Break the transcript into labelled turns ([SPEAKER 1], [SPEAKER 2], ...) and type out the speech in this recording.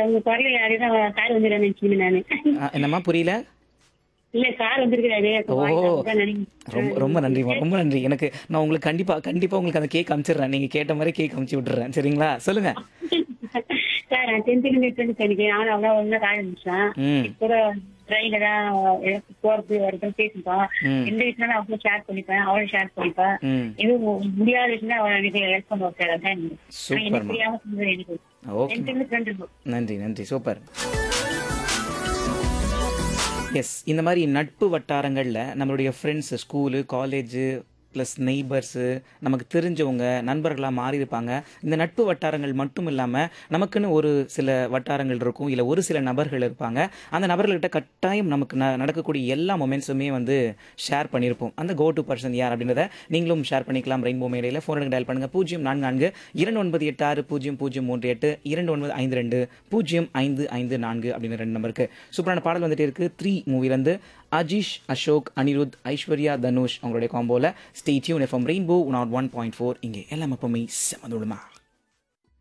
[SPEAKER 1] உங்க குரல யாரையும் கார் வந்துடுறேன் நினைச்சீங்க நானு
[SPEAKER 2] ஆ, என்னம்மா புரியல
[SPEAKER 1] இல்ல கார் வந்திருக்கிறாரு
[SPEAKER 2] ஓ ரொம்ப ரொம்ப நன்றிம்மா ரொம்ப நன்றி எனக்கு நான் உங்களுக்கு கண்டிப்பா கண்டிப்பா உங்களுக்கு அந்த கேக் அனுப்பிச்சிடுறேன் நீங்க கேட்ட மாதிரி கேக் அனுப்பிச்சு விட்டுறேன் சரிங்களா சொல்லுங்க
[SPEAKER 1] சார் நான் டென்த் நிமிஷம் தெரிஞ்சேன் நானும் அவ்வளோ ஒழுங்கா கார் இருந்துச்சேன்
[SPEAKER 2] ம்
[SPEAKER 1] கூட ட்ரெயின்ல தான் எனக்கு போறது வரைக்கும் பேசிப்போம்
[SPEAKER 2] ம்.
[SPEAKER 1] எந்த விஷயம் அவளும் ஷேர் பண்ணிப்பேன் அவளும் ஷேர் பண்ணிப்பேன்
[SPEAKER 2] ம்
[SPEAKER 1] இது முடியாத விஷயம் அவள் எனக்கு ஹெல்ப் பண்ணுவோம் சார் அதான் எனக்கு. ஆனா
[SPEAKER 2] சூப்பர்மா.
[SPEAKER 1] எனக்கு தெரியாம செஞ்சது எனக்கு
[SPEAKER 2] ஓகே
[SPEAKER 1] டென்த் ஃப்ரெண்ட் இருக்கும்
[SPEAKER 2] நன்றி நன்றி சூப்பர் எஸ் இந்த மாதிரி நட்பு வட்டாரங்களில் நம்மளுடைய friends school college plus neighbours நமக்கு தெரிஞ்சவங்க நண்பர்களாக மாறி இருப்பாங்க இந்த நட்பு வட்டாரங்கள் மட்டும் இல்லாமல் நமக்குன்னு ஒரு சில வட்டாரங்கள் இருக்கும் இல்லை ஒரு சில நபர்கள் இருப்பாங்க அந்த நபர்கள்கிட்ட கட்டாயம் நமக்கு ந நடக்கக்கூடிய எல்லா மொமெண்ட்ஸுமே வந்து ஷேர் பண்ணியிருப்போம் அந்த கோ டு பர்சன் யார் அப்படின்றத நீங்களும் ஷேர் பண்ணிக்கலாம் ரெயின்போ மேடையில் ஃபோனுக்கு டயல் பண்ணுங்கள் பூஜ்ஜியம் நான்கு நான்கு இரண்டு ஒன்பது எட்டு ஆறு பூஜ்ஜியம் பூஜ்ஜியம் மூன்று எட்டு இரண்டு ஒன்பது ஐந்து ரெண்டு பூஜ்ஜியம் ஐந்து ஐந்து நான்கு அப்படின்னு ரெண்டு நம்பருக்கு சூப்பரான பாடல் வந்துட்டே இருக்கு த்ரீ மூவிலேருந்து அஜீஷ் அசோக் அனிருத் ஐஸ்வர்யா தனுஷ் அவங்களுடைய காம்போல stay tune FM rainbow nought one point four இங்கே எல்லாம் எப்பவுமே செமதுடுமா